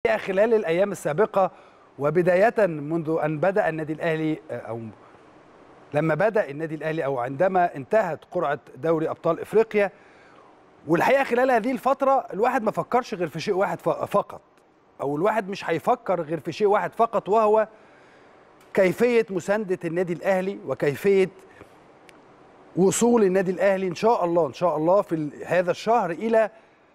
الحقيقه خلال الايام السابقه وبدايه منذ ان بدا النادي الاهلي او لما بدا النادي الاهلي او عندما انتهت قرعه دوري ابطال افريقيا والحقيقه خلال هذه الفتره الواحد ما فكرش غير في شيء واحد فقط او الواحد مش هيفكر غير في شيء واحد فقط وهو كيفيه مسانده النادي الاهلي وكيفيه وصول النادي الاهلي ان شاء الله ان شاء الله في هذا الشهر الى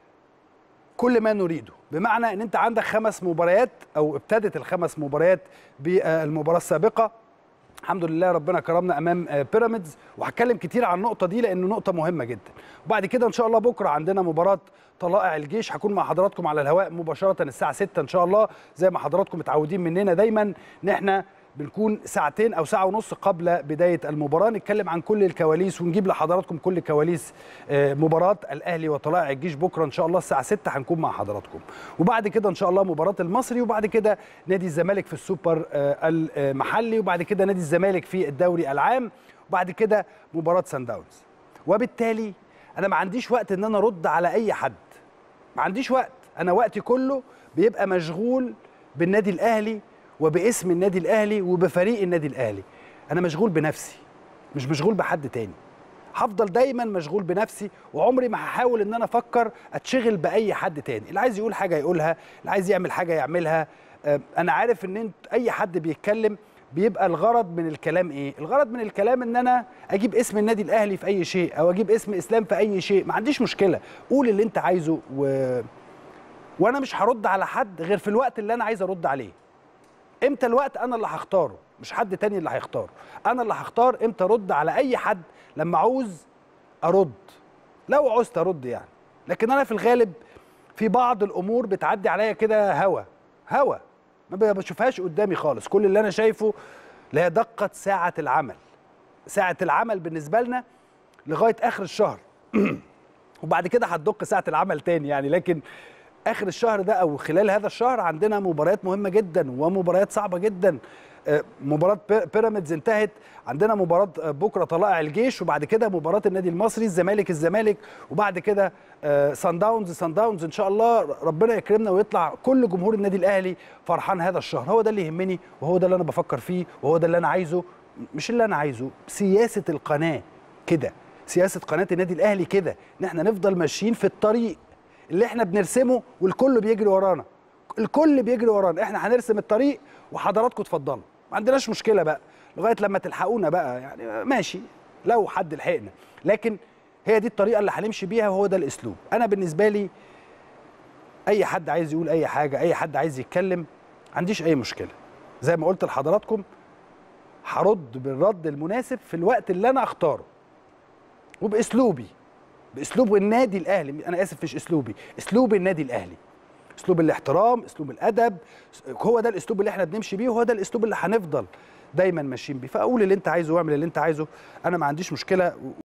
كل ما نريده بمعنى ان انت عندك خمس مباريات او ابتدت الخمس مباريات بالمباراه السابقه الحمد لله ربنا كرمنا امام بيراميدز وهتكلم كتير عن النقطه دي لانه نقطه مهمه جدا وبعد كده ان شاء الله بكره عندنا مباراه طلائع الجيش هكون مع حضراتكم على الهواء مباشره الساعه 6 ان شاء الله زي ما حضراتكم متعودين مننا دايما ان احنا بنكون ساعتين او ساعه ونص قبل بدايه المباراه نتكلم عن كل الكواليس ونجيب لحضراتكم كل كواليس مباراه الاهلي وطلائع الجيش بكره ان شاء الله الساعه 6 هنكون مع حضراتكم وبعد كده ان شاء الله مباراه المصري وبعد كده نادي الزمالك في السوبر المحلي وبعد كده نادي الزمالك في الدوري العام وبعد كده مباراه سان داونز وبالتالي انا ما عنديش وقت ان انا ارد على اي حد ما عنديش وقت انا وقتي كله بيبقى مشغول بالنادي الاهلي وباسم النادي الاهلي وبفريق النادي الاهلي انا مشغول بنفسي مش مشغول بحد تاني هفضل دايما مشغول بنفسي وعمري ما هحاول ان انا افكر اتشغل باي حد تاني اللي عايز يقول حاجه يقولها اللي عايز يعمل حاجه يعملها انا عارف ان انت اي حد بيتكلم بيبقى الغرض من الكلام ايه الغرض من الكلام ان انا اجيب اسم النادي الاهلي في اي شيء او اجيب اسم اسلام في اي شيء ما عنديش مشكله قول اللي انت عايزه و... وانا مش هرد على حد غير في الوقت اللي انا عايز ارد عليه امتى الوقت انا اللي هختاره مش حد تاني اللي هيختاره انا اللي هختار امتى ارد على اي حد لما عاوز ارد لو عوزت ارد يعني لكن انا في الغالب في بعض الامور بتعدي عليا كده هوا هوا ما بشوفهاش قدامي خالص كل اللي انا شايفه اللي هي دقه ساعه العمل ساعه العمل بالنسبه لنا لغايه اخر الشهر وبعد كده هتدق ساعه العمل تاني يعني لكن اخر الشهر ده او خلال هذا الشهر عندنا مباريات مهمه جدا ومباريات صعبه جدا مباراه بيراميدز انتهت عندنا مباراه بكره طلائع الجيش وبعد كده مباراه النادي المصري الزمالك الزمالك وبعد كده سان داونز سان داونز ان شاء الله ربنا يكرمنا ويطلع كل جمهور النادي الاهلي فرحان هذا الشهر هو ده اللي يهمني وهو ده اللي انا بفكر فيه وهو ده اللي انا عايزه مش اللي انا عايزه سياسه القناه كده سياسه قناه النادي الاهلي كده ان احنا نفضل ماشيين في الطريق اللي احنا بنرسمه والكل بيجري ورانا الكل بيجري ورانا احنا هنرسم الطريق وحضراتكم اتفضلوا ما عندناش مشكله بقى لغايه لما تلحقونا بقى يعني ماشي لو حد لحقنا لكن هي دي الطريقه اللي هنمشي بيها وهو ده الاسلوب انا بالنسبه لي اي حد عايز يقول اي حاجه اي حد عايز يتكلم ما عنديش اي مشكله زي ما قلت لحضراتكم هرد بالرد المناسب في الوقت اللي انا اختاره وباسلوبي باسلوب النادي الاهلي انا اسف مش اسلوبي اسلوب النادي الاهلي اسلوب الاحترام اسلوب الادب هو ده الاسلوب اللي احنا بنمشي بيه وهو ده الاسلوب اللي هنفضل دايما ماشيين بيه فاقول اللي انت عايزه واعمل اللي انت عايزه انا ما عنديش مشكله